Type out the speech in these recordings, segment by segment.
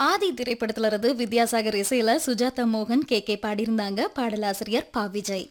ஆதி திரைப்படத்துல இருந்து வித்யாசாகர் இசையில சுஜாதா மோகன் கே கே பாடியிருந்தாங்க பாடலாசிரியர் பா விஜய்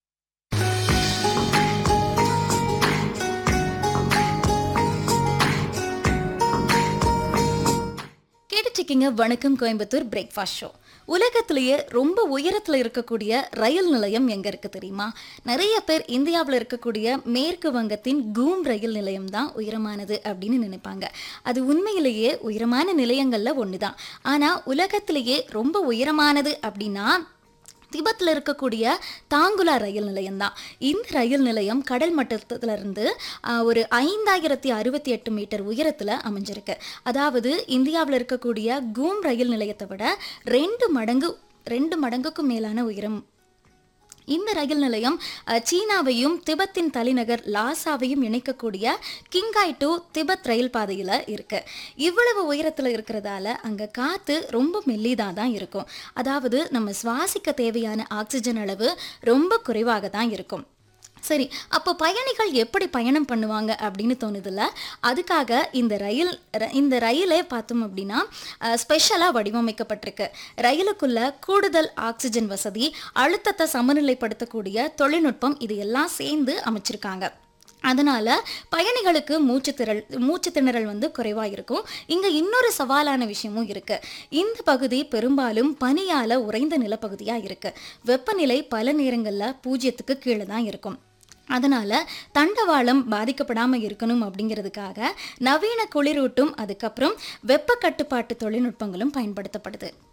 கேட்டுச்சிக்கிங்க வணக்கம் கோயம்புத்தூர் பிரேக்ஃபாஸ்ட் ஷோ உலகத்திலேயே ரொம்ப உயரத்தில் இருக்கக்கூடிய ரயில் நிலையம் எங்க இருக்கு தெரியுமா நிறைய பேர் இந்தியாவில் இருக்கக்கூடிய மேற்கு வங்கத்தின் கூம் ரயில் நிலையம் தான் உயரமானது அப்படின்னு நினைப்பாங்க அது உண்மையிலேயே உயரமான நிலையங்கள்ல ஒன்று தான் ஆனால் உலகத்திலேயே ரொம்ப உயரமானது அப்படின்னா திபத்தில் இருக்கக்கூடிய தாங்குலா ரயில் நிலையம் தான் இந்த ரயில் நிலையம் கடல் மட்டத்திலிருந்து ஆஹ், ஒரு ஐந்தாயிரத்தி அறுபத்தி எட்டு மீட்டர் உயரத்தில் அமைஞ்சிருக்கு அதாவது இந்தியாவில் இருக்கக்கூடிய கூம் ரயில் நிலையத்தை விட ரெண்டு மடங்கு ரெண்டு மடங்குக்கும் மேலான உயரம் இந்த ரயில் நிலையம் அஹ், சீனாவையும் திபெத்தின் தலைநகர் லாசாவையும் இணைக்கக்கூடிய கிங்காய் டு திபெத் ரயில் பாதையில் இருக்கு இவ்வளவு உயரத்தில் இருக்கிறதால அங்கே காற்று ரொம்ப மெல்லிதாக தான் இருக்கும் அதாவது நம்ம சுவாசிக்க தேவையான ஆக்சிஜன் அளவு ரொம்ப குறைவாக தான் இருக்கும் சரி அப்போ பயணிகள் எப்படி பயணம் பண்ணுவாங்க அப்படின்னு தோணுதுல்ல அதுக்காக இந்த ரயில் ர- இந்த ரயிலே பார்த்தோம் அப்படின்னா ஸ்பெஷலாக வடிவமைக்கப்பட்டிருக்கு ரயிலுக்குள்ள கூடுதல் ஆக்சிஜன் வசதி அழுத்தத்தை சமநிலைப்படுத்தக்கூடிய தொழில்நுட்பம் இது எல்லாம் சேர்ந்து அமைச்சிருக்காங்க அதனால பயணிகளுக்கு மூச்சு திரள் மூச்சு திணறல் வந்து குறைவாக இருக்கும் இங்கே இன்னொரு சவாலான விஷயமும் இருக்கு இந்த பகுதி பெரும்பாலும் பனியால உறைந்த நிலப்பகுதியாக இருக்கு வெப்பநிலை பல நேரங்களில் பூஜ்ஜியத்துக்கு கீழே தான் இருக்கும் அதனால தண்டவாளம் பாதிக்கப்படாமல் இருக்கணும் அப்படிங்கிறதுக்காக நவீன குளிரூட்டும் அதுக்கப்புறம் வெப்ப கட்டுப்பாட்டு தொழில்நுட்பங்களும் பயன்படுத்தப்படுது